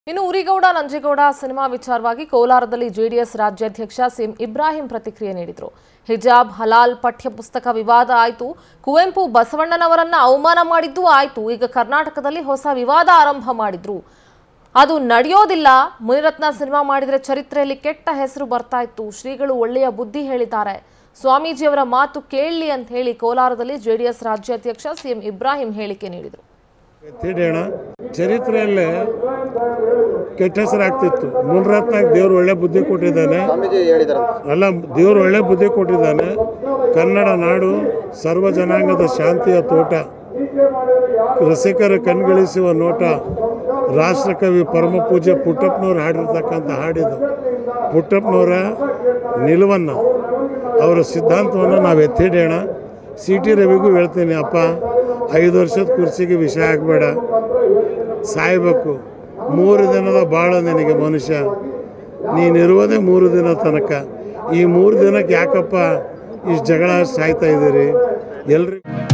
ಇನ್ನು ಉರಿಗೌಡ ನಂಜೇಗೌಡ ಸಿನಿಮಾ ವಿಚಾರವಾಗಿ ಕೋಲಾರದಲ್ಲಿ ಜೆಡಿಎಸ್ ರಾಜ್ಯಾಧ್ಯಕ್ಷ ಸಿಎಂ ಇಬ್ರಾಹಿಂ ಪ್ರತಿಕ್ರಿಯೆ ನೀಡಿದರು ಹಿಜಾಬ್ ಹಲಾಲ್ ಪಠ್ಯ ಪುಸ್ತಕ ವಿವಾದ ಆಯಿತು ಕುವೆಂಪು ಬಸವಣ್ಣನವರನ್ನ ಅವಮಾನ ಮಾಡಿದ್ದೂ ಆಯಿತು ಈಗ ಕರ್ನಾಟಕದಲ್ಲಿ ಹೊಸ ವಿವಾದ ಆರಂಭ ಮಾಡಿದ್ರು ಅದು ನಡೆಯೋದಿಲ್ಲ ಮುನಿರತ್ನ ಸಿನಿಮಾ ಮಾಡಿದ್ರೆ ಚರಿತ್ರೆಯಲ್ಲಿ ಕೆಟ್ಟ ಹೆಸರು ಬರ್ತಾ ಇತ್ತು ಶ್ರೀಗಳು ಒಳ್ಳೆಯ ಬುದ್ಧಿ ಹೇಳಿದ್ದಾರೆ ಸ್ವಾಮೀಜಿಯವರ ಮಾತು ಕೇಳಲಿ ಅಂತ ಹೇಳಿ ಕೋಲಾರದಲ್ಲಿ ಜೆಡಿಎಸ್ ರಾಜ್ಯಾಧ್ಯಕ್ಷ ಸಿಎಂ ಇಬ್ರಾಹಿಂ ಹೇಳಿಕೆ ನೀಡಿದರು ಎತ್ತಿಡೋಣ ಚರಿತ್ರೆಯಲ್ಲೇ ಕೆಟ್ಟ ಹೆಸರಾಗ್ತಿತ್ತು ಮುನ್ರತ್ನಾಗ್ ದೇವ್ರು ಒಳ್ಳೆ ಬುದ್ಧಿ ಕೊಟ್ಟಿದ್ದಾನೆ ಸ್ವಾಮೀಜಿ ಹೇಳಿದಾರಂತ ಅಲ್ಲ ದೇವ್ರು ಒಳ್ಳೆ ಬುದ್ಧಿ ಕೊಟ್ಟಿದ್ದಾನೆ ಕನ್ನಡ ನಾಡು ಸರ್ವ ಜನಾಂಗದ ಶಾಂತಿಯ ತೋಟ ರಸಿಕರ ಕಣ್ಗಳಿಸುವ ನೋಟ ರಾಷ್ಟ್ರಕವಿ ಪರಮ ಪೂಜ್ಯ ಪುಟ್ಟಪ್ಪನವ್ರು ಹಾಡಿರ್ತಕ್ಕಂಥ ಹಾಡಿದು ಪುಟ್ಟಪ್ಪನವರ ನಿಲುವನ್ನು ಅವರ ಸಿದ್ಧಾಂತವನ್ನು ನಾವು ಎತ್ತಿಡೋಣ ಸಿ ಟಿ ರವಿಗೂ ಹೇಳ್ತೀನಿ ಅಪ್ಪ ಐದು ವರ್ಷದ ಕುರ್ಚಿಗೆ ವಿಷಯ ಆಗಬೇಡ ಸಾಯ್ಬೇಕು ಮೂರು ದಿನದ ಬಾಳ ನಿನಗೆ ಮನುಷ್ಯ ನೀನಿರುವುದೇ ಮೂರು ದಿನ ತನಕ ಈ ಮೂರು ದಿನಕ್ಕೆ ಯಾಕಪ್ಪ ಇಷ್ಟು ಜಗಳ ಸಾಯ್ತಾ ಇದ್ದೀರಿ ಎಲ್ರಿಗೂ